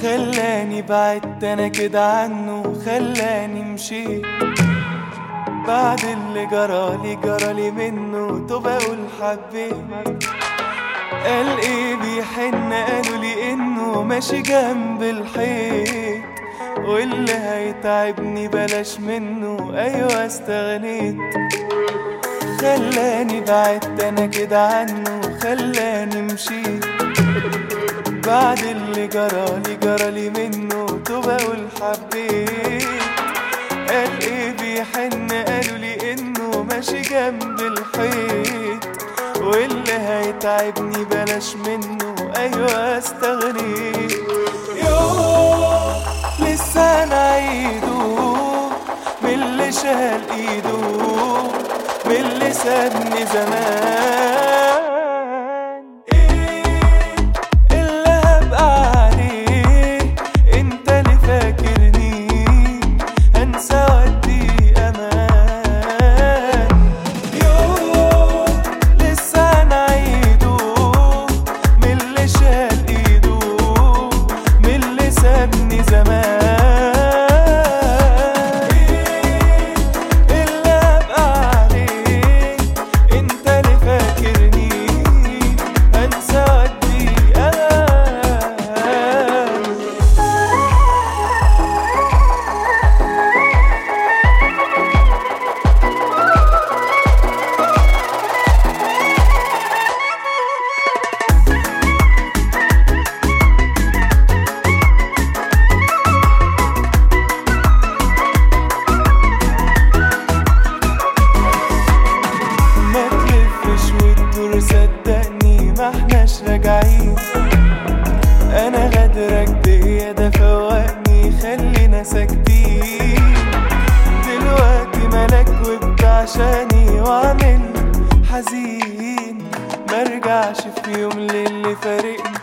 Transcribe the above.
خلاني بعدت انا كده عنه خلاني مشيت بعد اللي جرالي جرالي منه طب اقول حبيت قال ايه بيحن قالوا لي انه ماشي جنب الحيط واللي هيتعبني بلاش منه ايوه استغنيت خلاني بعدت انا كده عنه خلاني مشيت بعد اللي جرالي جرالي منه طب اقول حبيت قال ايه بيحن قالوا لي انه ماشي جنب الحيط واللي هيتعبني بلاش منه ايوه استغنيت يوم لسه نعيده من اللي شال ايده من اللي سابني زمان ايه اللي هبقى عليه انت اللي فاكرني هنسى ودي امان يوم لسه نعيده من اللي شال ايده من اللي سابني زمان اللي ابقى عليه انت اللي فاكرني هنسى ودي امان ما تلفش وتدور صدقني ما احناش راجعين انا غدرك بيا ده فوقني خلينا ساكتين دلوقتي ملك وبتعشاني وعامل حزين مرجعش في يوم للي فارقني